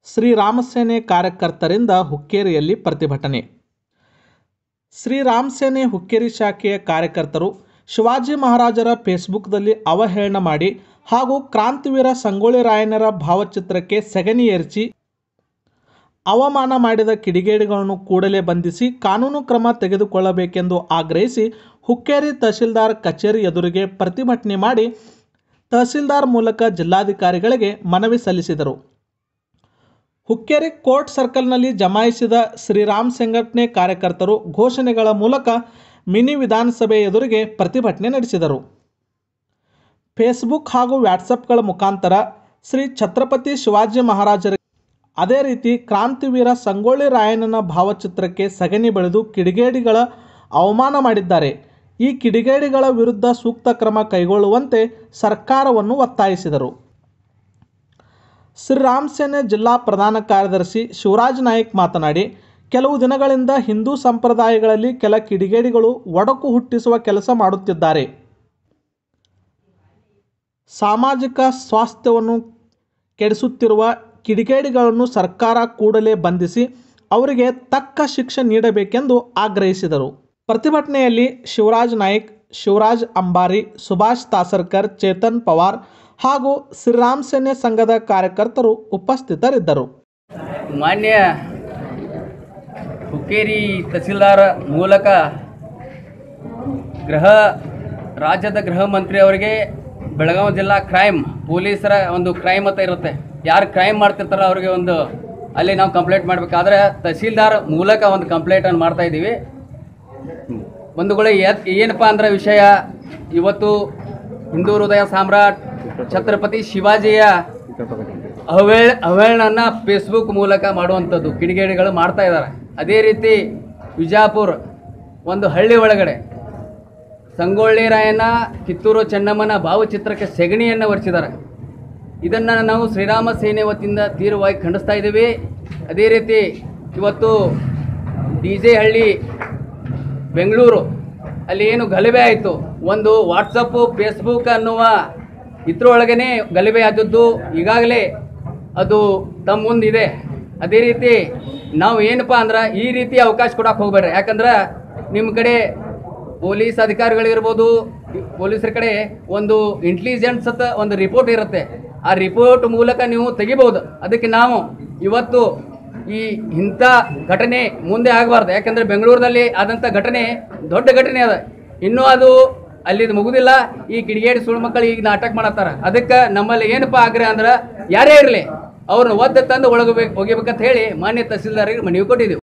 ಶ್ರೀರಾಮಸೇನೆ ಕಾರ್ಯಕರ್ತರಿಂದ ಹುಕ್ಕೇರಿಯಲ್ಲಿ ಪ್ರತಿಭಟನೆ ಶ್ರೀರಾಮ್ ಸೇನೆ ಹುಕ್ಕೇರಿ ಶಾಖೆಯ ಕಾರ್ಯಕರ್ತರು ಶಿವಾಜಿ ಮಹಾರಾಜರ ಫೇಸ್ಬುಕ್ದಲ್ಲಿ ಅವಹೇಳನ ಮಾಡಿ ಹಾಗೂ ಕ್ರಾಂತಿವೀರ ಸಂಗೊಳ್ಳಿ ರಾಯಣ್ಣರ ಭಾವಚಿತ್ರಕ್ಕೆ ಸೆಗಣಿ ಎರಚಿ ಅವಮಾನ ಮಾಡಿದ ಕಿಡಿಗೇಡಿಗಳನ್ನು ಕೂಡಲೇ ಬಂಧಿಸಿ ಕಾನೂನು ಕ್ರಮ ತೆಗೆದುಕೊಳ್ಳಬೇಕೆಂದು ಆಗ್ರಹಿಸಿ ಹುಕ್ಕೇರಿ ತಹಶೀಲ್ದಾರ್ ಕಚೇರಿ ಎದುರಿಗೆ ಪ್ರತಿಭಟನೆ ಮಾಡಿ ತಹಸೀಲ್ದಾರ್ ಮೂಲಕ ಜಿಲ್ಲಾಧಿಕಾರಿಗಳಿಗೆ ಮನವಿ ಸಲ್ಲಿಸಿದರು ಹುಕ್ಕೇರಿ ಕೋರ್ಟ್ ಸರ್ಕಲ್ನಲ್ಲಿ ಜಮಾಯಿಸಿದ ಶ್ರೀರಾಮ್ ಸಂಘಟನೆ ಕಾರ್ಯಕರ್ತರು ಘೋಷಣೆಗಳ ಮೂಲಕ ಮಿನಿ ವಿಧಾನಸಭೆ ಎದುರಿಗೆ ಪ್ರತಿಭಟನೆ ನಡೆಸಿದರು ಫೇಸ್ಬುಕ್ ಹಾಗೂ ವ್ಯಾಟ್ಸಪ್ಗಳ ಮುಖಾಂತರ ಶ್ರೀ ಛತ್ರಪತಿ ಶಿವಾಜಿ ಮಹಾರಾಜರ ಅದೇ ರೀತಿ ಕ್ರಾಂತಿವೀರ ಸಂಗೊಳ್ಳಿ ರಾಯಣ್ಣನ ಭಾವಚಿತ್ರಕ್ಕೆ ಸಗಣಿ ಬೆಳೆದು ಕಿಡಿಗೇಡಿಗಳ ಅವಮಾನ ಮಾಡಿದ್ದಾರೆ ಈ ಕಿಡಿಗೇಡಿಗಳ ವಿರುದ್ಧ ಸೂಕ್ತ ಕ್ರಮ ಕೈಗೊಳ್ಳುವಂತೆ ಸರ್ಕಾರವನ್ನು ಒತ್ತಾಯಿಸಿದರು ಶ್ರೀರಾಮ್ ಸೇನೆ ಜಿಲ್ಲಾ ಪ್ರಧಾನ ಕಾರ್ಯದರ್ಶಿ ಶಿವರಾಜ್ ನಾಯ್ಕ್ ಮಾತನಾಡಿ ಕೆಲವು ದಿನಗಳಿಂದ ಹಿಂದೂ ಸಂಪ್ರದಾಯಗಳಲ್ಲಿ ಕೆಲ ಕಿಡಿಗೇಡಿಗಳು ಒಡಕು ಹುಟ್ಟಿಸುವ ಕೆಲಸ ಮಾಡುತ್ತಿದ್ದಾರೆ ಸಾಮಾಜಿಕ ಸ್ವಾಸ್ಥ್ಯವನ್ನು ಕೆಡಿಸುತ್ತಿರುವ ಕಿಡಿಗೇಡಿಗಳನ್ನು ಸರ್ಕಾರ ಕೂಡಲೇ ಬಂಧಿಸಿ ಅವರಿಗೆ ತಕ್ಕ ಶಿಕ್ಷೆ ನೀಡಬೇಕೆಂದು ಆಗ್ರಹಿಸಿದರು ಪ್ರತಿಭಟನೆಯಲ್ಲಿ ಶಿವರಾಜ್ ನಾಯ್ಕ್ ಶಿವರಾಜ್ ಅಂಬಾರಿ ಸುಭಾಷ್ ತಾಸರ್ಕರ್ ಚೇತನ್ ಪವಾರ್ ಹಾಗೂ ಶ್ರೀರಾಮ್ ಸೇನೆ ಸಂಘದ ಕಾರ್ಯಕರ್ತರು ಉಪಸ್ಥಿತರಿದ್ದರು ಮಾನ್ಯ ಹುಕ್ಕೇರಿ ತಹಸೀಲ್ದಾರ್ ಮೂಲಕ ಗೃಹ ರಾಜ್ಯದ ಗೃಹ ಮಂತ್ರಿ ಅವರಿಗೆ ಬೆಳಗಾವಿ ಜಿಲ್ಲಾ ಕ್ರೈಮ್ ಪೊಲೀಸರ ಒಂದು ಕ್ರೈಮ್ ಅಂತ ಇರುತ್ತೆ ಯಾರು ಕ್ರೈಮ್ ಮಾಡ್ತಿರ್ತಾರೋ ಅವರಿಗೆ ಒಂದು ಅಲ್ಲಿ ನಾವು ಕಂಪ್ಲೇಂಟ್ ಮಾಡಬೇಕಾದ್ರೆ ತಹಸೀಲ್ದಾರ್ ಮೂಲಕ ಒಂದು ಕಂಪ್ಲೇಂಟನ್ನು ಮಾಡ್ತಾ ಇದ್ದೀವಿ ಬಂಧುಗಳೇ ಎತ್ ಏನಪ್ಪ ಅಂದ್ರೆ ವಿಷಯ ಇವತ್ತು ಹಿಂದೂ ಹೃದಯ ಸಾಮ್ರಾಟ್ ಛತ್ರಪತಿ ಶಿವಾಜಿಯ ಅವೇಳ್ ಅವೇಳನ್ನ ಫೇಸ್ಬುಕ್ ಮೂಲಕ ಮಾಡುವಂಥದ್ದು ಕಿಡಿಗೇಡಿಗಳು ಮಾಡ್ತಾ ಇದ್ದಾರೆ ಅದೇ ರೀತಿ ವಿಜಾಪುರ ಒಂದು ಹಳ್ಳಿ ಒಳಗಡೆ ಸಂಗೊಳ್ಳಿ ರಾಯಣ್ಣ ಕಿತ್ತೂರು ಚೆನ್ನಮ್ಮನ ಭಾವಚಿತ್ರಕ್ಕೆ ಸೆಗಣಿಯನ್ನು ಒರೆಸಿದ್ದಾರೆ ಇದನ್ನು ನಾವು ಶ್ರೀರಾಮ ಸೇನೆ ವತಿಯಿಂದ ತೀವ್ರವಾಗಿ ಖಂಡಿಸ್ತಾ ಇದ್ದೀವಿ ಅದೇ ರೀತಿ ಇವತ್ತು ಡಿ ಜೆ ಹಳ್ಳಿ ಬೆಂಗಳೂರು ಅಲ್ಲಿ ಏನು ಗಲಭೆ ಆಯಿತು ಒಂದು ವಾಟ್ಸಪ್ಪು ಫೇಸ್ಬುಕ್ ಅನ್ನುವ ಇದ್ರೊಳಗನೆ ಗಲಭೆ ಆದದ್ದು ಈಗಾಗಲೇ ಅದು ತಮ್ಮ ಮುಂದಿದೆ ಅದೇ ರೀತಿ ನಾವು ಏನಪ್ಪ ಅಂದ್ರೆ ಈ ರೀತಿ ಅವಕಾಶ ಕೊಡಕ್ಕೆ ಹೋಗ್ಬೇಡ್ರಿ ಯಾಕಂದ್ರೆ ನಿಮ್ಮ ಕಡೆ ಪೊಲೀಸ್ ಅಧಿಕಾರಿಗಳಿರ್ಬೋದು ಪೊಲೀಸರ ಕಡೆ ಒಂದು ಇಂಟೆಲಿಜೆನ್ಸ್ ಅಂತ ಒಂದು ರಿಪೋರ್ಟ್ ಇರುತ್ತೆ ಆ ರಿಪೋರ್ಟ್ ಮೂಲಕ ನೀವು ತೆಗಿಬಹುದು ಅದಕ್ಕೆ ನಾವು ಇವತ್ತು ಈ ಇಂಥ ಘಟನೆ ಮುಂದೆ ಆಗಬಾರ್ದು ಯಾಕಂದ್ರೆ ಬೆಂಗಳೂರಿನಲ್ಲಿ ಆದಂಥ ಘಟನೆ ದೊಡ್ಡ ಘಟನೆ ಅದ ಇನ್ನೂ ಅದು ಅಲ್ಲಿದು ಮುಗುದಿಲ್ಲ ಈ ಕಿಡಿಗೇಡಿ ಸುಳ್ಳು ಮಕ್ಕಳು ಈಗ ನಾಟಕ ಮಾಡತ್ತಾರ ಅದಕ್ಕೆ ನಮ್ಮಲ್ಲಿ ಏನಪ್ಪಾ ಆಗ್ರಹ ಅಂದ್ರೆ ಯಾರೇ ಇರಲಿ ಅವ್ರನ್ನ ಒದ್ದ ತಂದು ಒಳಗಬೇಕು ಹೋಗಿಬೇಕಂತ ಹೇಳಿ ಮಾನ್ಯ ತಹಸೀಲ್ದಾರಿಗೆ ಮನವಿ ಕೊಟ್ಟಿದ್ದೀವಿ